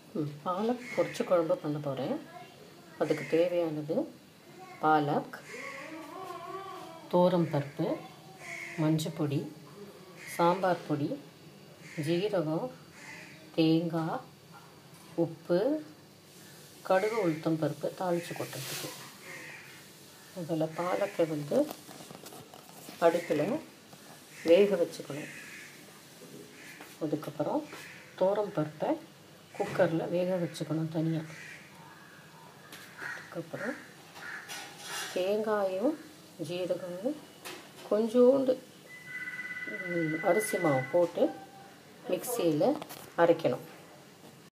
ம், பாலக் பொரிச்ச குழம்பு பண்ண போகிறேன் அதுக்கு தேவையானது பாலக் பருப்பு மஞ்சப்பொடி சாம்பார் பொடி ஜீரகம் தேங்காய் உப்பு கடுகு உளுத்தம் பருப்பு தாளித்து கொட்டுறதுக்கு அதில் பாலக்கை வந்து அடுப்பில் வேக வச்சுக்கணும் அதுக்கப்புறம் தோரம் பருப்பை குக்கரில் வேக வச்சுக்கணும் தனியாக அதுக்கப்புறம் தேங்காயும் ஜீரகமும் கொஞ்சோண்டு ம், அரிசி மாவு போட்டு மிக்சியில் அரைக்கணும்